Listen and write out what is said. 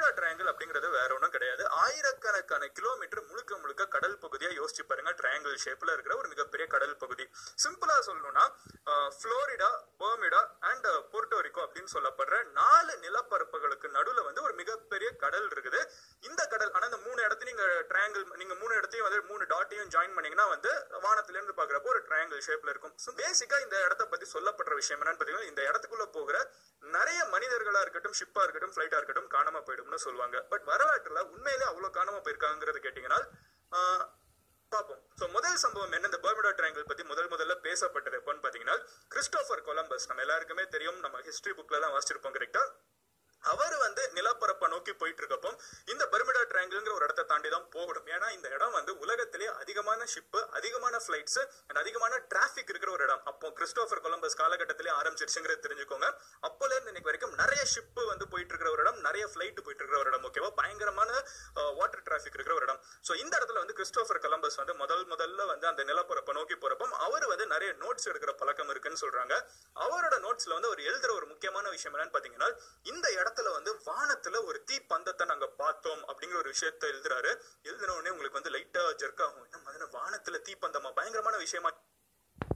Bermuda triangle அப்படிங்கிறது வேற ஒன்றும் கிடையாது ஆயிரக்கணக்கான கிலோமீட்டர் முழுக்க முழுக்க கடல் பகுதியா யோசிச்சு பாருங்க ட்ரையாங்கிள் ஷேப்ல இருக்கிற ஒரு மிகப்பெரிய கடல் பகுதி சிம்பிளா சொல்லணும்னா புளோரிடா பெர்மிடா அண்ட் போர்ட்டோரிக்கோ அப்படின்னு சொல்லப்படுற நாலு நிலப்பரப்புகளுக்கு நடுவுல வந்து ஒரு மிகப்பெரிய கடல் இருக்குது இந்த கடல் ஆனா இந்த மூணு இடத்தையும் நீங்க ட்ரையாங்கிள் நீங்க மூணு இடத்தையும் வந்து மூணு டாட்டையும் ஜாயின் பண்ணீங்கன்னா வந்து வானத்துல இருந்து பாக்குறப்போ ஒரு ட்ரையாங்கிள் ஷேப்ல இருக்கும் ஸோ பேசிக்கா இந்த இடத்த பத்தி சொல்லப்படுற விஷயம் என்னன்னு பாத்தீங்கன்னா இந்த இடத்துக்குள்ள போகிற நிறைய மனிதர்களா இருக்கட்டும் ஷிப்பா இருக்கட்டும் ஃபிளைட்டா இருக்கட்டும் காணாம போயிடும்னு சொல்லுவாங்க பட் வரலாற்றுல உண்மையிலே அவ்வளவு காணாம போயிருக்காங்கிறது கேட்டீங்கன்னா ஆஹ், பார்ப்போம் சோ முதல் சம்பவம் என்ன இந்த பர்முடா ட்ரையாங்கிள் பத்தி முதல் முதல்ல பேசப்பட்டது எப்போன்னு பாத்தீங்கன்னா கிறிஸ்டோபர் கொலம்பஸ் நம்ம எல்லாருக்குமே தெரியும் நம்ம ஹிஸ்டரி புக்ல எல்லாம் வாசிச்சிருப்போம் கரெக்டா அவர் வந்து நிலப்பரப்பை நோக்கி போயிட்டு இருக்கப்போ இந்த பர்மிடா ட்ரையாங்கிள்ங்கிற ஒரு இடத்தை தாண்டி தான் போகணும் ஏன்னா இந்த இடம் வந்து உலகத்திலே அதிகமான ஷிப்பு அதிகமான ஃபிளைட்ஸ் அண்ட் அதிகமான டிராபிக் இருக்கிற ஒரு இடம் அப்போ கிறிஸ்டோபர் கொலம்பஸ் காலகட்டத்திலே ஆரம்பிச்சிருச்சுங்கிறது தெரிஞ்சுக்கோங்க அப்போல இருந்து இன்னைக்கு வரைக்கும் நிறைய ஷிப்பு வந்து போயிட்டு இருக்கிற ஒரு இடம் நிறைய ஃபிளைட் போயிட்டு இருக்கிற ஒரு இடம் ஓகேவா பயங்கரமான வாட்டர் டிராபிக் இருக்கிற ஒரு இடம் சோ இந்த இடத்துல வந்து கிறிஸ்டோபர் கொலம்பஸ் வந்து முதல் முதல்ல வந்து அந்த நிலப்பரப்பை நோக்கி போறப்போ அவர் வந்து நிறைய நோட்ஸ் எடுக்கிற பழக்கம் இருக்குன்னு சொல்றாங்க அவரோட நோட்ஸ்ல வந்து அவர் எழுதுற ஒரு முக்கியமான விஷயம் என்னன்னு பாத்தீங்கன்னா இந்த இடத்துல வந்து வானத்துல ஒரு தீ பந்தத்தை நாங்க பார்த்தோம் அப்படிங்கிற ஒரு விஷயத்த எழுதுறாரு எழுதின உடனே உங்களுக்கு வந்து லைட்டா ஜெர்க் ஆகும் என்ன மாதிரி வானத்துல தீப்பந்தமா பயங்கரமான விஷயமா